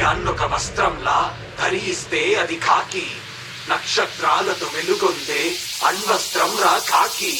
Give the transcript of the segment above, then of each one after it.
కర్తవ్యాన్నొక వస్త్రంలా ధరిస్తే అది కాకి నక్షత్రాలతో వెలుగొందే అణ్వస్త్రం రా కాకి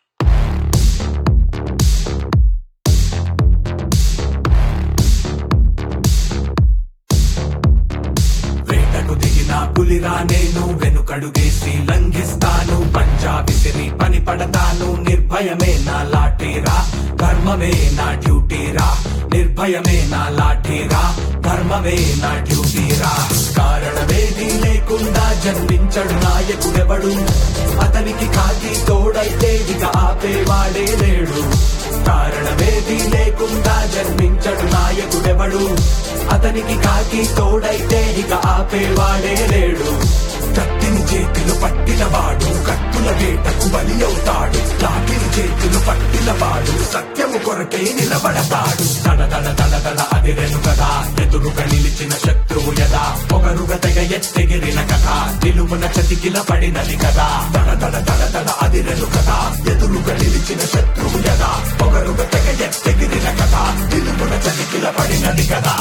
వేటకు దిగిన పులిరా నేను వెనుకడుగేసి లంఘిస్తాను పంజా విసిరి పని పడతాను నిర్భయమే నా లాఠీరా ధర్మమే నా డ్యూటీరా నిర్భయమే నా లాఠీరా ధర్మమే నా డ్యూటీరా కారణమేది లేకుండా జన్మించడు నాయకుడెవడు అతనికి కాకి తోడైతే ఇక ఆపేవాడే లేడు కారణమేది లేకుండా జన్మించడు నాయకుడెవడు అతనికి కాకి తోడైతే ఇక ఆపేవాడే లేడు కత్తిని చేతులు పట్టిన వాడు కత్తుల వేటకు బలి అవుతాడు లాఠిని చేతులు పట్టిన వాడు సత్యము కొరకే నిలబడతాడు తడ తడ తడ తడ అదిరెను కదా ఎదురుగా నిలిచిన శత్రువు యదా పొగరుగా తెగ ఎత్తెగిరిన కథ నిలుమున చతికిల పడినది కదా తడ తడ తడ తడ అదిరెను కదా ఎదురుగా నిలిచిన శత్రువు యదా పొగరుగా తెగ ఎత్తెగిరిన కథ నిలుమున చతికిల పడినది కదా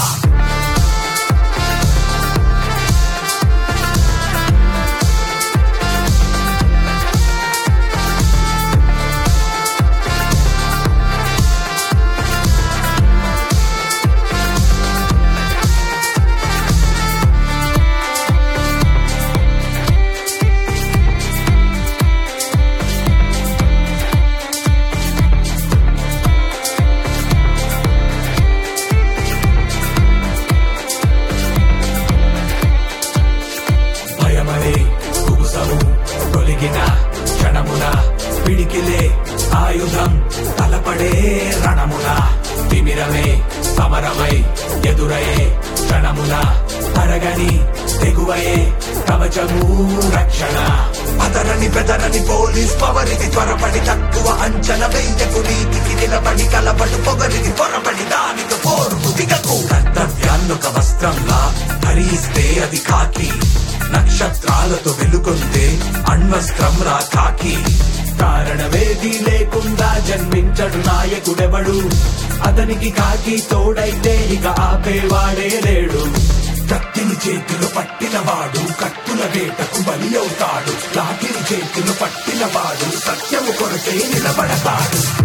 భయమనే కుబుసము తొలగిన క్షణమున పిడికిలే ఆయుధం తలపడే రణమున తిమిరమే సమరమై ఎదురయే క్షణమున తరగని తెగువయే కవచము రక్షణ అదరని బెదరని పోలీస్ పవరిది త్వరపడి తక్కువ అంచన వెయ్యకు నీతికి నిలబడి కలబడు పొగరిది త్వరపడి దానికి పోరుకు దిగకు కర్తవ్యాన్నొక వస్త్రంలా ధరిస్తే అది కాకి నక్షత్రాలతో వెలుగొందే అణ్వస్త్రం రా కాకి కారణమేది లేకుండా జన్మించడు నాయకుడెవడు అతనికి కాకి తోడైతే ఇక ఆపేవాడే లేడు కత్తిని చేతులు పట్టినవాడు కత్తుల వేటకు బలి అవుతాడు లాఠిని చేతులు పట్టినవాడు సత్యము కొరకే నిలబడతాడు